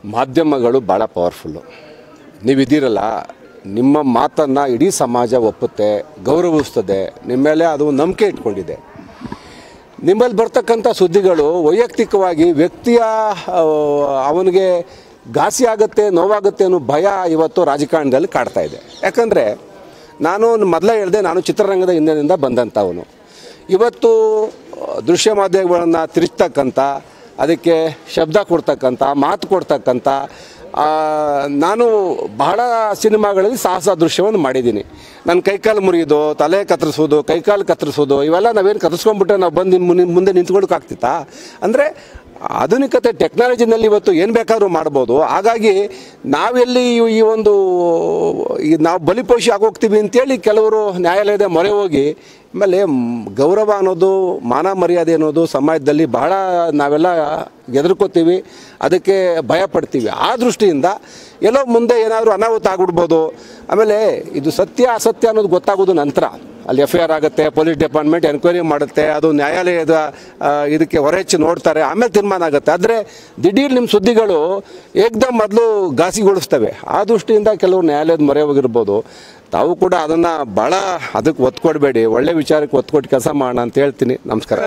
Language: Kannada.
ಮಾಧ್ಯಮಗಳು ಭಾಳ ಪವರ್ಫುಲ್ಲು ನೀವಿದ್ದೀರಲ್ಲ ನಿಮ್ಮ ಮಾತನ್ನು ಇಡೀ ಸಮಾಜ ಒಪ್ಪುತ್ತೆ ಗೌರವಿಸ್ತದೆ ನಿಮ್ಮ ಮೇಲೆ ಅದು ನಂಬಿಕೆ ಇಟ್ಕೊಂಡಿದೆ ನಿಮ್ಮಲ್ಲಿ ಬರ್ತಕ್ಕಂಥ ಸುದ್ದಿಗಳು ವೈಯಕ್ತಿಕವಾಗಿ ವ್ಯಕ್ತಿಯ ಆ, ಅವನಿಗೆ ಘಾಸಿ ಆಗುತ್ತೆ ನೋವಾಗುತ್ತೆ ಅನ್ನೋ ಭಯ ಇವತ್ತು ರಾಜಕಾರಣದಲ್ಲಿ ಕಾಡ್ತಾ ಇದೆ ಯಾಕಂದರೆ ನಾನು ಮೊದಲೇ ಹೇಳಿದೆ ನಾನು ಚಿತ್ರರಂಗದ ಹಿಂದಿನಿಂದ ಬಂದಂಥವನು ಇವತ್ತು ಆ, ದೃಶ್ಯ ಮಾಧ್ಯಮಗಳನ್ನು ತಿರುಚ್ತಕ್ಕಂಥ ಅದಕ್ಕೆ ಶಬ್ದ ಕೊಡ್ತಕ್ಕಂಥ ಮಾತು ಕೊಡ್ತಕ್ಕಂಥ ಆ, ನಾನು ಬಹಳ ಸಿನಿಮಾಗಳಲ್ಲಿ ಸಾಹಸ ದೃಶ್ಯವನ್ನು ಮಾಡಿದ್ದೀನಿ ನನ್ನ ಕೈಕಾಲು ಮುರಿಯೋದು ತಲೆ ಕತ್ತರಿಸೋದು ಕೈಕಾಲು ಕತ್ತರಿಸೋದು ಇವೆಲ್ಲ ನಾವೇನು ಕತ್ತರಿಸ್ಕೊಂಡ್ಬಿಟ್ರೆ ನಾವು ಬಂದು ಮುನ್- ಮುಂದೆ ನಿಂತ್ಕೊಳ್ಳೋಕ್ಕಾಗ್ತಿತ್ತಾ ಅಂದರೆ ಆಧುನಿಕತೆ ಟೆಕ್ನಾಲಜಿನಲ್ಲಿ ಇವತ್ತು ಏನು ಬೇಕಾದ್ರೂ ಮಾಡ್ಬೋದು ಹಾಗಾಗಿ ನಾವೆಲ್ಲಿ ಈ- ಈ ಒಂದು ಈ ನಾವು ಬಲಿಪೋಷಿ ಆಗೋಗ್ತೀವಿ ಅಂತೇಳಿ ಕೆಲವರು ನ್ಯಾಯಾಲಯದ ಮೊರೆ ಹೋಗಿ ಆಮೇಲೆ ಮ್, ಗೌರವ ಅನ್ನೋದು ಮಾನ ಮರ್ಯಾದೆ ಅನ್ನೋದು ಸಮಾಜದಲ್ಲಿ ಬಹಳ ನಾವೆಲ್ಲ ಎದುರ್ಕೋತೀವಿ ಅದಕ್ಕೆ ಭಯ ಪಡ್ತೀವಿ ಆ ದೃಷ್ಟಿಯಿಂದ ಎಲ್ಲೋ ಮುಂದೆ ಏನಾದರೂ ಅನಾಹುತ ಆಗ್ಬಿಡ್ಬೋದು ಆಮೇಲೆ ಇದು ಸತ್ಯ ಅಸತ್ಯ ಅನ್ನೋದು ಗೊತ್ತಾಗೋದು ನಂತರ ಅಲ್ಲಿ ಎಫ್ ಐ ಆರ್ ಆಗುತ್ತೆ ಪೊಲೀಸ್ ಡಿಪಾರ್ಟ್ಮೆಂಟ್ ಎನ್ಕ್ವೈರಿ ಮಾಡುತ್ತೆ ಅದು ನ್ಯಾಯಾಲಯದ ಆ, ಇದಕ್ಕೆ ಹೊರಹೆಚ್ಚಿ ನೋಡ್ತಾರೆ ಆಮೇಲೆ ತೀರ್ಮಾನ ಆಗುತ್ತೆ ಆದರೆ ದಿಢೀರ್ ನಿಮ್ಮ ಸುದ್ದಿಗಳು ಏಕ್ದಮ್ ಮೊದಲು ಘಾಸಿಗೊಳಿಸ್ತವೆ ಆ ದೃಷ್ಟಿಯಿಂದ ಕೆಲವರು ನ್ಯಾಯಾಲಯದ ಮೊರೆ ಹೋಗಿರ್ಬೋದು ತಾವು ಕೂಡ ಅದನ್ನು ಭಾಳ ಅದಕ್ಕೆ ಒತ್ತು ಕೊಡಬೇಡಿ ಒಳ್ಳೆ ವಿಚಾರಕ್ಕೆ ಒತ್ತು ಕೊಟ್ಟು ಕೆಲಸ ಮಾಡೋಣ ಅಂತ ಹೇಳ್ತೀನಿ ನಮಸ್ಕಾರ